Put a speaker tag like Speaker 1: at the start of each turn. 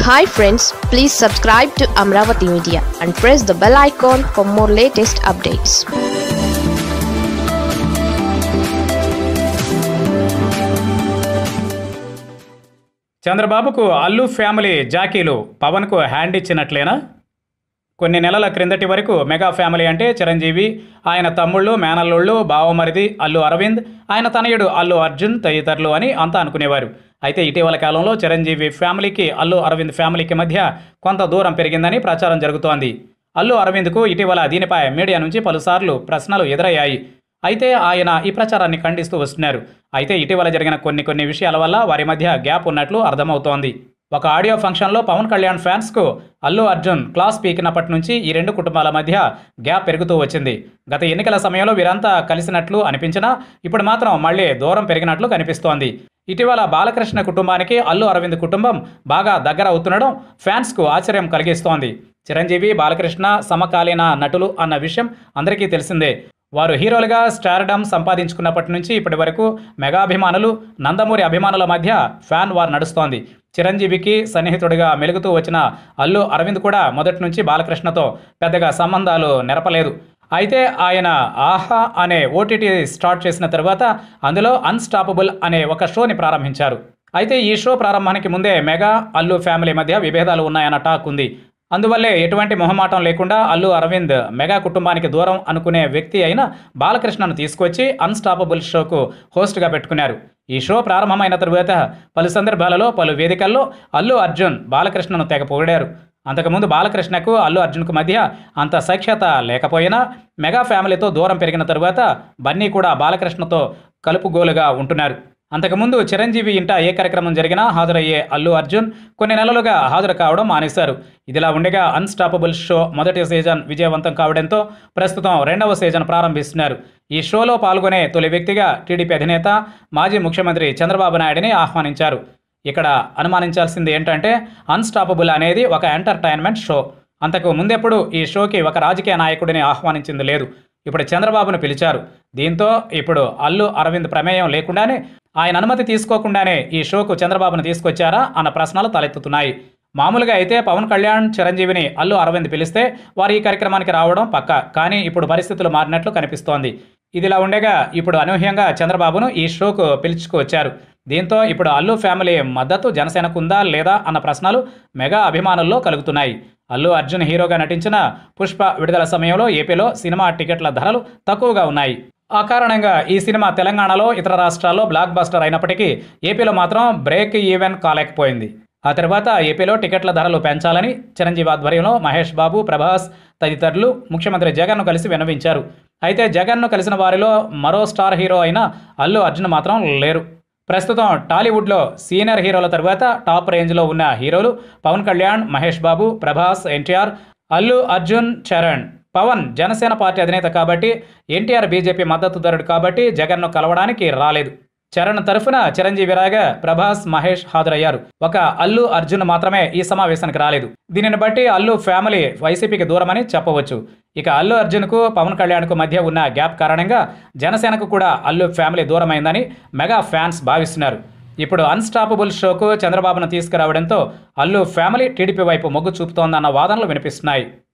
Speaker 1: hi friends please subscribe to Amaravati media and press the bell icon for more latest updates
Speaker 2: చంద్రబాబుకు Allu family జాకీలు పవన్కు hand ఇచ్చినట్లేనా కొన్ని నెలల క్రిందటి వరకు మెగా ఫ్యామిలీ అంటే చిరంజీవి ఆయన తమ్ముళ్ళు మేనల్లుళ్ళు బావమరిది అల్లు అరవింద్ ఆయన తనయుడు అల్లు అర్జున్ తదితరులు అని అంతా అనుకునేవారు అయితే ఇటీవల కాలంలో చిరంజీవి ఫ్యామిలీకి అల్లు అరవింద్ ఫ్యామిలీకి మధ్య కొంత దూరం పెరిగిందని ప్రచారం జరుగుతోంది అల్లు అరవింద్కు ఇటీవల దీనిపై మీడియా నుంచి పలుసార్లు ప్రశ్నలు ఎదురయ్యాయి అయితే ఆయన ఈ ప్రచారాన్ని ఖండిస్తూ వస్తున్నారు అయితే ఇటీవల జరిగిన కొన్ని కొన్ని విషయాల వల్ల వారి మధ్య గ్యాప్ ఉన్నట్లు అర్థమవుతోంది ఒక ఆడియో ఫంక్షన్లో పవన్ కళ్యాణ్ ఫ్యాన్స్కు అల్లు అర్జున్ క్లాస్ పీకినప్పటి నుంచి ఈ రెండు కుటుంబాల మధ్య గ్యాప్ పెరుగుతూ వచ్చింది గత ఎన్నికల సమయంలో వీరంతా కలిసినట్లు అనిపించినా ఇప్పుడు మాత్రం మళ్ళీ దూరం పెరిగినట్లు కనిపిస్తోంది ఇటీవల బాలకృష్ణ కుటుంబానికి అల్లు అరవింద్ కుటుంబం బాగా దగ్గర అవుతుండడం ఫ్యాన్స్కు ఆశ్చర్యం కలిగిస్తోంది చిరంజీవి బాలకృష్ణ సమకాలీన నటులు అన్న విషయం అందరికీ తెలిసిందే వారు హీరోలుగా స్టార్డమ్ సంపాదించుకున్నప్పటి నుంచి ఇప్పటి వరకు మెగాభిమానులు నందమూరి అభిమానుల మధ్య ఫ్యాన్ వార్ నడుస్తోంది చిరంజీవికి సన్నిహితుడిగా మెలుగుతూ వచ్చిన అల్లు అరవింద్ కూడా మొదటి నుంచి బాలకృష్ణతో పెద్దగా సంబంధాలు నెరపలేదు అయితే ఆయన ఆహా అనే ఓటీటీ స్టార్ట్ చేసిన తర్వాత అందులో అన్స్టాపబుల్ అనే ఒక షోని ప్రారంభించారు అయితే ఈ షో ప్రారంభానికి ముందే మెగా అల్లు ఫ్యామిలీ మధ్య విభేదాలు ఉన్నాయన్న టాక్ ఉంది అందువల్లే ఎటువంటి మొహమాటం లేకుండా అల్లు అరవింద్ మెగా కుటుంబానికి దూరం అనుకునే వ్యక్తి అయిన బాలకృష్ణను తీసుకొచ్చి అన్స్టాపబుల్ షోకు హోస్ట్గా పెట్టుకున్నారు ఈ షో ప్రారంభమైన తరువాత పలు సందర్భాలలో పలు వేదికల్లో అల్లు అర్జున్ బాలకృష్ణను తెగ పొగిడారు అంతకుముందు బాలకృష్ణకు అల్లు అర్జున్కు మధ్య అంత సఖ్యత లేకపోయినా మెగా ఫ్యామిలీతో దూరం పెరిగిన తరువాత బన్నీ కూడా బాలకృష్ణతో కలుపుగోలుగా ఉంటున్నారు అంతకుముందు చిరంజీవి ఇంట ఏ కార్యక్రమం జరిగినా హాజరయ్యే అల్లు అర్జున్ కొన్ని నెలలుగా హాజరు కావడం మానేశారు ఇదిలా ఉండగా అన్స్టాపబుల్ షో మొదటి సీజన్ విజయవంతం కావడంతో ప్రస్తుతం రెండవ సీజన్ ప్రారంభిస్తున్నారు ఈ షోలో పాల్గొనే తొలి వ్యక్తిగా టీడీపీ అధినేత మాజీ ముఖ్యమంత్రి చంద్రబాబు నాయుడిని ఆహ్వానించారు ఇక్కడ అనుమానించాల్సింది ఏంటంటే అన్స్టాపబుల్ అనేది ఒక ఎంటర్టైన్మెంట్ షో అంతకు ముందెప్పుడు ఈ షోకి ఒక రాజకీయ నాయకుడిని ఆహ్వానించింది లేదు ఇప్పుడు చంద్రబాబును పిలిచారు దీంతో ఇప్పుడు అల్లు అరవింద్ ప్రమేయం లేకుండానే ఆయన అనుమతి తీసుకోకుండానే ఈ షోకు చంద్రబాబును తీసుకొచ్చారా అన్న ప్రశ్నలు తలెత్తుతున్నాయి మామూలుగా అయితే పవన్ కళ్యాణ్ చిరంజీవిని అల్లు అరవింద్ పిలిస్తే వారు ఈ కార్యక్రమానికి రావడం పక్క కానీ ఇప్పుడు పరిస్థితులు మారినట్లు కనిపిస్తోంది ఇదిలా ఉండగా ఇప్పుడు అనూహ్యంగా చంద్రబాబును ఈ షోకు పిలుచుకువచ్చారు దీంతో ఇప్పుడు అల్లు ఫ్యామిలీ మద్దతు జనసేనకు ఉందా లేదా అన్న ప్రశ్నలు మెగా అభిమానుల్లో కలుగుతున్నాయి అల్లు అర్జున్ హీరోగా నటించిన పుష్ప విడుదల సమయంలో ఏపీలో సినిమా టికెట్ల ధరలు తక్కువగా ఉన్నాయి ఆ కారణంగా ఈ సినిమా తెలంగాణలో ఇతర రాష్ట్రాల్లో బ్లాక్ బస్టర్ అయినప్పటికీ ఏపీలో మాత్రం బ్రేక్ ఈవెన్ కాలేకపోయింది ఆ తర్వాత ఏపీలో టికెట్ల ధరలు పెంచాలని చిరంజీవి ఆధ్వర్యంలో మహేష్ బాబు ప్రభాస్ తదితరులు ముఖ్యమంత్రి జగన్ను కలిసి విన్నవించారు అయితే జగన్ను కలిసిన వారిలో మరో స్టార్ హీరో అయిన అల్లు అర్జున్ మాత్రం లేరు ప్రస్తుతం టాలీవుడ్లో సీనియర్ హీరోల తర్వాత టాప్ రేంజ్లో ఉన్న హీరోలు పవన్ కళ్యాణ్ మహేష్ బాబు ప్రభాస్ ఎన్టీఆర్ అల్లు అర్జున్ చరణ్ పవన్ జనసేన పార్టీ అధినేత కాబట్టి ఎన్టీఆర్ బీజేపీ మద్దతుదారుడు కాబట్టి జగన్ను కలవడానికి రాలేదు చరణ్ తరఫున చిరంజీవి రాగా ప్రభాస్ మహేష్ హాజరయ్యారు ఒక అల్లు అర్జున్ మాత్రమే ఈ సమావేశానికి రాలేదు దీనిని బట్టి అల్లు ఫ్యామిలీ వైసీపీకి దూరమని చెప్పవచ్చు ఇక అల్లు అర్జున్కు పవన్ కళ్యాణ్కు మధ్య ఉన్న గ్యాప్ కారణంగా జనసేనకు కూడా అల్లు ఫ్యామిలీ దూరమైందని మెగా ఫ్యాన్స్ భావిస్తున్నారు ఇప్పుడు అన్స్టాపబుల్ షోకు చంద్రబాబును తీసుకురావడంతో అల్లు ఫ్యామిలీ టీడీపీ వైపు మొగ్గు చూపుతోందన్న వాదనలు వినిపిస్తున్నాయి